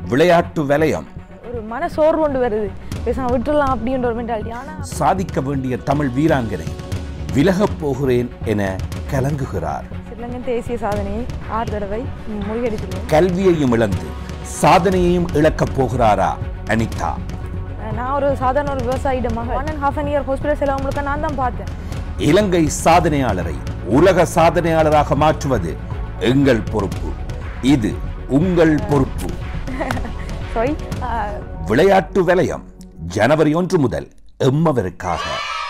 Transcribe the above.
விளையாட்டு வலயம் ஒரு மன சோர்வு கொண்டு வருது பேசாம விட்டுறலாம் அப்படின்ற ஒரு மென்டாலிட்டி ஆனால் சாதிக்க வேண்டிய தமிழ் வீராங்கனை விலகப் போகிறேன் என கலங்குகிறார் ஸ்ரீலங்கன் தேசிய சாதனையை ஆறு தடவை முறியடித்துள்ளோம் கல்வியையும் இழந்து சாதனையையும் இழக்கப் போகிறாரா அனிதா நான் ஒரு சாதாரண ஒரு விவசாயிடமாக one and half an year hospital செலவு முழுக்க நான் தான் பார்த்தேன் இலங்கை சாதனையாளரை உலக சாதனையாளராக மாற்றுவது எங்கள் பொறுப்பு இது உங்கள் பொறுப்பு சாரி விளையாட்டு வலயம் ஜனவரி ஒன்று முதல் எம்மவருக்காக